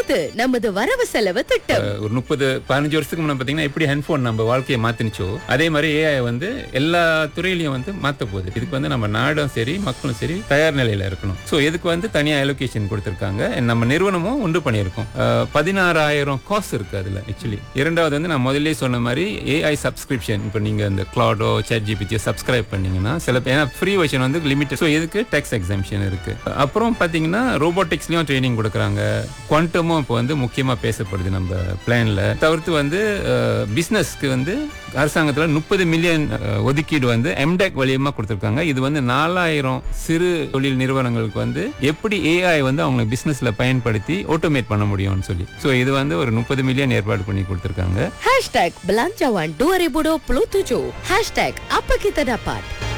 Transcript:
அடுத்து நமது வரவு செலவு திட்டம் ஒரு முப்பது பதினஞ்சு வருஷத்துக்கு முன்னாடி பார்த்தீங்கன்னா எப்படி ஹெட்ஃபோன் நம்ம வாழ்க்கையை மாத்தினுச்சோ அதே மாதிரி ஏஐ வந்து எல்லா துறையிலையும் வந்து மாத்த போகுது இதுக்கு வந்து நம்ம நாடும் சரி மக்களும் சரி தயார் நிலையில இருக்கணும் ஸோ இதுக்கு வந்து தனியா அலோகேஷன் கொடுத்துருக்காங்க நம்ம நிறுவனமும் உண்டு பண்ணியிருக்கோம் அஹ், பதினாறாயிரம் காசு இருக்கு அதுல ஆக்சுவலி இரண்டாவது வந்து நான் முதல்ல சொன்ன மாதிரி ஏஐ சப்ஸ்கிரிப்ஷன் இப்போ நீங்க இந்த கிளாடோ சேட் ஜிபிடியை சப்ஸ்கிரைப் பண்ணீங்கன்னா சில பேர் ஏன்னா ஃப்ரீ வெர்ஷன் வந்து லிமிட்டட் ஸோ இதுக்கு டேக்ஸ் எக்ஸாம்ஷன் இருக்கு அப்புறம் பார்த்தீங்கன்னா ரோபோட்டிக்ஸ்லயும் ட்ரைனிங் கொடுக்குறாங்க குவாண்டமும் இப்போ வந்து முக்கியமா பேசப்படுது நம்ம பிளான்ல தவிர்த்து வந்து பிஸ்னஸ்க்கு வந்து அரசாங்கத்தில் முப்பது மில்லியன் ஒதுக்கீடு வந்து எம்டெக் வழியமா கொடுத்துருக்காங்க இது வந்து நாலாயிரம் சிறு தொழில் நிறுவனங்களுக்கு வந்து எப்படி ஏஐ வந்து அவங்க பிசினஸ்ல பயன்படுத்தி ஆட்டோமேட் பண்ண முடியும்னு சொல்லி ஸோ இது வந்து ஒரு முப்பது மில்லியன் ஏற்பாடு பண்ணி கொடுத்துருக்காங்க Hashtag Belanjawan 2027 Hashtag Apa Kita Dapat